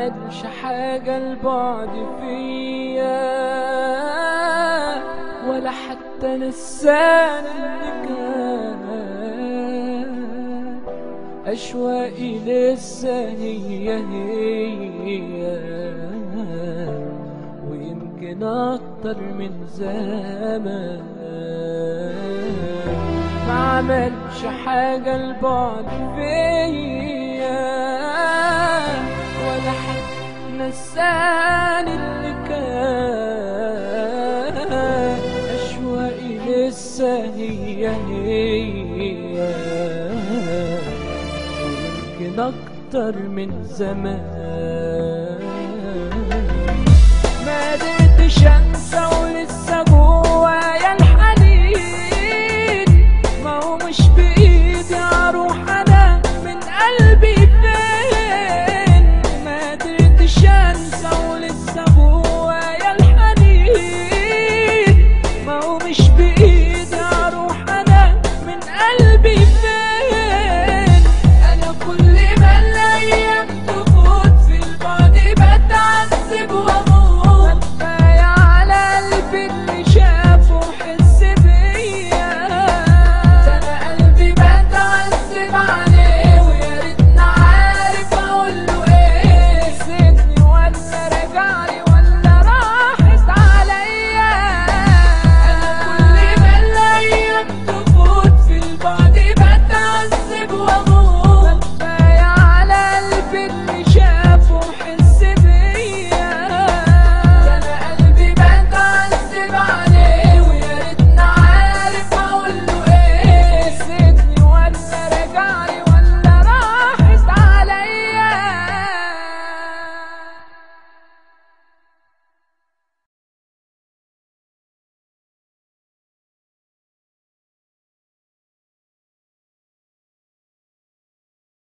عملش حاجة البعد فيا ولا حتى نسان اللي كان أشواقي لسه هي هي ويمكن أكتر من زمان ما عملش حاجة البعد فيا ولا حد نساني اللي كان أشواقي لسه هي هي يمكن أكتر من زمان